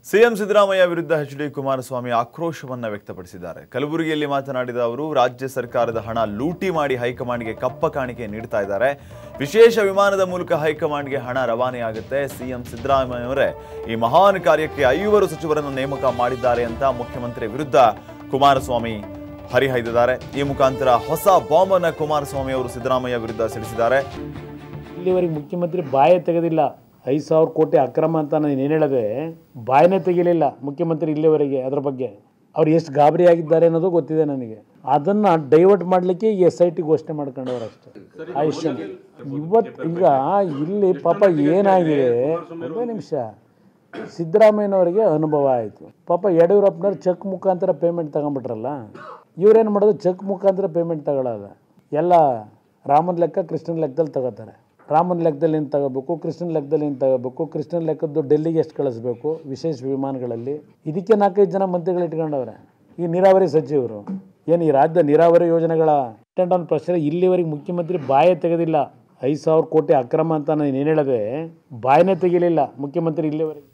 CM Siddaramaiah ವಿರುದ್ಧ H D Kumaraswamy ಆಕ್ರೋಶವನ್ನ ವ್ಯಕ್ತಪಡಿಸಿದ್ದಾರೆ ಕಲಬುರಗಿಯಲ್ಲಿ ಮಾತನಾಡಿದ ಅವರು ರಾಜ್ಯ ಸರ್ಕಾರದ ಹಣ ಲೂಟಿ ಮಾಡಿ ಹೈಕಮಾಂಡ್ಗೆ ಕಪ್ಪ ಕಾಣಿಕೆ ನೀಡ್ತಾ ಇದ್ದಾರೆ ವಿಶೇಷ ವಿಮಾನದ ಮೂಲಕ ಹೈಕಮಾಂಡ್ಗೆ ಹಣ ರವಾನೆಯಾಗುತ್ತೆ ಸಿಎಂ ಸಿದ್ದರಾಮಯ್ಯ ಅವರೇ ಈ ಮಹಾನ್ ಕಾರ್ಯಕ್ಕೆ ಐವರು ಸಚಿವರನ್ನು ನೇಮಕ ಮಾಡಿದ್ದಾರೆ ಅಂತ ಮುಖ್ಯಮಂತ್ರಿ ವಿರುದ್ಧ ಕುಮಾರಸ್ವಾಮಿ ಹರಿಹಾಯ್ದಿದ್ದಾರೆ ಈ ಮುಖಾಂತರ ಹೊಸ ಬಾಂಬ್ ಅನ್ನ ಕುಮಾರಸ್ವಾಮಿ ಅವರು ಸಿದ್ದರಾಮಯ್ಯ ವಿರುದ್ಧ ಸಿಡಿಸಿದ್ದಾರೆ ಇಲ್ಲಿವರೆಗೆ ಮುಖ್ಯಮಂತ್ರಿ ಬಾಯೇ ತೆಗೆದಿಲ್ಲ ಐದು ಸಾವಿರ ಕೋಟಿ ಅಕ್ರಮ ಅಂತ ನಾನು ಏನು ಹೇಳಿದೆ ಬಾಯನೇ ತೆಗಿಲಿಲ್ಲ ಮುಖ್ಯಮಂತ್ರಿ ಇಲ್ಲಿವರೆಗೆ ಅದ್ರ ಬಗ್ಗೆ ಅವ್ರು ಎಷ್ಟು ಗಾಬರಿ ಆಗಿದ್ದಾರೆ ಅನ್ನೋದು ಗೊತ್ತಿದೆ ನನಗೆ ಅದನ್ನು ಡೈವರ್ಟ್ ಮಾಡಲಿಕ್ಕೆ ಈ ಎಸ್ ಐ ಟಿ ಘೋಷಣೆ ಮಾಡ್ಕೊಂಡವ್ರು ಅಷ್ಟೇ ಆಯುಷ್ಯನ್ ಇವತ್ತು ಈಗ ಇಲ್ಲಿ ಪಾಪ ಏನಾಗಿದೆ ಒಂದೇ ನಿಮಿಷ ಸಿದ್ದರಾಮಯ್ಯನವರಿಗೆ ಅನುಭವ ಆಯಿತು ಪಾಪ ಯಡಿಯೂರಪ್ಪನವ್ರು ಚೆಕ್ ಮುಖಾಂತರ ಪೇಮೆಂಟ್ ತಗೊಂಬಿಟ್ರಲ್ಲ ಇವ್ರೇನು ಮಾಡೋದು ಚೆಕ್ ಮುಖಾಂತರ ಪೇಮೆಂಟ್ ತಗೊಳ್ಳಲ್ಲ ಎಲ್ಲ ರಾಮನ ಲೆಕ್ಕ ಕೃಷ್ಣನ ಲೆಕ್ಕದಲ್ಲಿ ತಗೋತಾರೆ ರಾಮನ ಲೆಕ್ಕದಲ್ಲಿ ಏನು ತಗೋಬೇಕು ಕೃಷ್ಣನ ಲೆಕ್ಕದಲ್ಲಿ ಏನು ತಗೋಬೇಕು ಕೃಷ್ಣನ ಲೆಕ್ಕದ್ದು ಡೆಲ್ಲಿಗೆ ಎಷ್ಟು ಕಳಿಸ್ಬೇಕು ವಿಶೇಷ ವಿಮಾನಗಳಲ್ಲಿ ಇದಕ್ಕೆ ನಾಲ್ಕೈದು ಜನ ಮಂತ್ರಿಗಳು ಇಟ್ಕೊಂಡವ್ರೆ ಈ ನೀರಾವರಿ ಸಚಿವರು ಏನು ಈ ರಾಜ್ಯದ ನೀರಾವರಿ ಯೋಜನೆಗಳ ಅಟೆಂಡ್ ಆನ್ ಪ್ರಶ್ನೆ ಇಲ್ಲಿವರೆಗೆ ಮುಖ್ಯಮಂತ್ರಿ ಬಾಯೇ ತೆಗೆದಿಲ್ಲ ಐದು ಸಾವಿರ ಕೋಟಿ ಅಕ್ರಮ ಅಂತ ನಾನು ಏನು ಹೇಳಿದೆ ಬಾಯನೇ ತೆಗಿಲಿಲ್ಲ ಮುಖ್ಯಮಂತ್ರಿ ಇಲ್ಲಿವರೆಗೆ